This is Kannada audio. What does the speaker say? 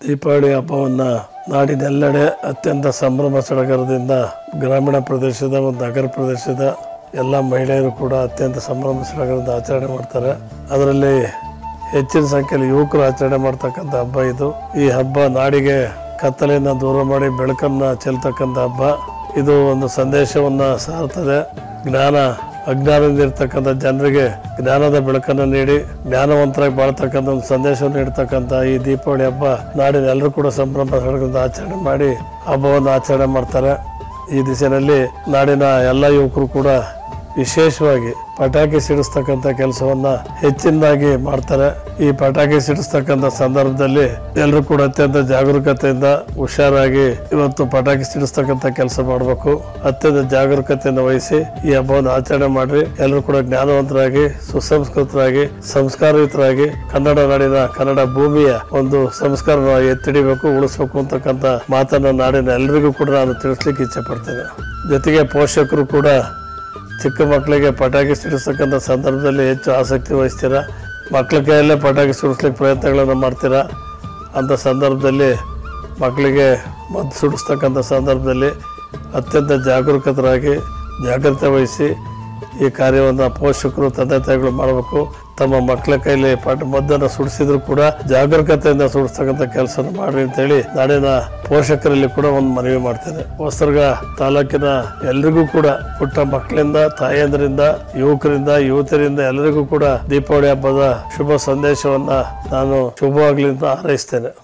ದೀಪಾವಳಿ ಹಬ್ಬವನ್ನು ನಾಡಿನೆಲ್ಲೆಡೆ ಅತ್ಯಂತ ಸಂಭ್ರಮ ಸಡಗರದಿಂದ ಗ್ರಾಮೀಣ ಪ್ರದೇಶದ ಮತ್ತು ನಗರ ಪ್ರದೇಶದ ಎಲ್ಲ ಮಹಿಳೆಯರು ಕೂಡ ಅತ್ಯಂತ ಸಂಭ್ರಮ ಸಡಗರದಿಂದ ಆಚರಣೆ ಮಾಡ್ತಾರೆ ಅದರಲ್ಲಿ ಹೆಚ್ಚಿನ ಸಂಖ್ಯೆಯಲ್ಲಿ ಯುವಕರು ಆಚರಣೆ ಮಾಡ್ತಕ್ಕಂಥ ಹಬ್ಬ ಇದು ಈ ಹಬ್ಬ ನಾಡಿಗೆ ಕತ್ತಲೆಯನ್ನು ದೂರ ಮಾಡಿ ಬೆಳಕನ್ನು ಚೆಲ್ತಕ್ಕಂಥ ಹಬ್ಬ ಇದು ಒಂದು ಸಂದೇಶವನ್ನು ಸಾರ್ತದೆ ಜ್ಞಾನ ಅಜ್ಞಾನದಿಂದ ಇರ್ತಕ್ಕಂಥ ಜನರಿಗೆ ಜ್ಞಾನದ ಬೆಳಕನ್ನು ನೀಡಿ ಜ್ಞಾನವಂತರಾಗಿ ಬಾಳ್ತಕ್ಕಂಥ ಒಂದು ಸಂದೇಶವನ್ನು ನೀಡ್ತಕ್ಕಂಥ ಈ ದೀಪಾವಳಿ ಹಬ್ಬ ನಾಡಿನ ಎಲ್ಲರೂ ಕೂಡ ಸಂಭ್ರಮ ಸಡಗರದಿಂದ ಆಚರಣೆ ಮಾಡಿ ಹಬ್ಬವನ್ನು ಆಚರಣೆ ಮಾಡ್ತಾರೆ ಈ ದಿಸೆಯಲ್ಲಿ ನಾಡಿನ ಎಲ್ಲ ಯುವಕರು ಕೂಡ ವಿಶೇಷವಾಗಿ ಪಟಾಕಿ ಸಿಡಿಸ್ತಕ್ಕಂಥ ಕೆಲಸವನ್ನ ಹೆಚ್ಚಿನದಾಗಿ ಮಾಡ್ತಾರೆ ಈ ಪಟಾಕಿ ಸಿಡಿಸ್ತಕ್ಕಂಥ ಸಂದರ್ಭದಲ್ಲಿ ಎಲ್ಲರೂ ಕೂಡ ಅತ್ಯಂತ ಜಾಗರೂಕತೆಯಿಂದ ಹುಷಾರಾಗಿ ಇವತ್ತು ಪಟಾಕಿ ಸಿಡಿಸ್ತಕ್ಕಂಥ ಕೆಲಸ ಮಾಡಬೇಕು ಅತ್ಯಂತ ಜಾಗರೂಕತೆಯನ್ನು ವಹಿಸಿ ಈ ಹಬ್ಬವನ್ನು ಆಚರಣೆ ಮಾಡ್ರಿ ಎಲ್ಲರೂ ಕೂಡ ಜ್ಞಾನವಂತರಾಗಿ ಸುಸಂಸ್ಕೃತರಾಗಿ ಸಂಸ್ಕಾರಯುತರಾಗಿ ಕನ್ನಡ ನಾಡಿನ ಕನ್ನಡ ಭೂಮಿಯ ಒಂದು ಸಂಸ್ಕಾರನ ಎತ್ತಿಡಿಬೇಕು ಉಳಿಸ್ಬೇಕು ಅಂತಕ್ಕಂಥ ಮಾತನ್ನ ನಾಡಿನ ಎಲ್ಲರಿಗೂ ಕೂಡ ನಾನು ತಿಳಿಸ್ಲಿಕ್ಕೆ ಇಚ್ಛೆ ಪಡ್ತೇನೆ ಜೊತೆಗೆ ಪೋಷಕರು ಕೂಡ ಚಿಕ್ಕ ಮಕ್ಕಳಿಗೆ ಪಟಾಕಿ ಸಿಡಿಸ್ತಕ್ಕಂಥ ಸಂದರ್ಭದಲ್ಲಿ ಹೆಚ್ಚು ಆಸಕ್ತಿ ವಹಿಸ್ತೀರಾ ಮಕ್ಕಳ ಕೈಯಲ್ಲೇ ಪಟಾಕಿ ಸಿಡಿಸ್ಲಿಕ್ಕೆ ಪ್ರಯತ್ನಗಳನ್ನು ಮಾಡ್ತೀರಾ ಅಂಥ ಸಂದರ್ಭದಲ್ಲಿ ಮಕ್ಕಳಿಗೆ ಮದ್ದು ಸುಡಿಸ್ತಕ್ಕಂಥ ಸಂದರ್ಭದಲ್ಲಿ ಅತ್ಯಂತ ಜಾಗರೂಕತರಾಗಿ ಜಾಗ್ರತೆ ವಹಿಸಿ ಈ ಕಾರ್ಯವನ್ನು ಪೋಷಕರು ತಂದೆ ತಾಯಿಗಳು ಮಾಡಬೇಕು ತಮ್ಮ ಮಕ್ಕಳ ಕೈಲಿ ಪಟ ಮದ್ದನ್ನು ಸುಡಿಸಿದ್ರು ಕೂಡ ಜಾಗರೂಕತೆಯಿಂದ ಸುಡಿಸ್ತಕ್ಕಂಥ ಕೆಲಸ ಮಾಡ್ರಿ ಅಂತೇಳಿ ನಾಡಿನ ಪೋಷಕರಲ್ಲಿ ಕೂಡ ಒಂದು ಮನವಿ ಮಾಡ್ತೇನೆ ಹೊಸರ್ಗ ತಾಲೂಕಿನ ಎಲ್ರಿಗೂ ಕೂಡ ಪುಟ್ಟ ಮಕ್ಕಳಿಂದ ತಾಯಂದ್ರಿಂದ ಯುವಕರಿಂದ ಯುವತಿಯರಿಂದ ಎಲ್ಲರಿಗೂ ಕೂಡ ದೀಪಾವಳಿ ಹಬ್ಬದ ಶುಭ ಸಂದೇಶವನ್ನ ನಾನು ಶುಭವಾಗ್ಲಿ ಅಂತ ಹಾರೈಸ್ತೇನೆ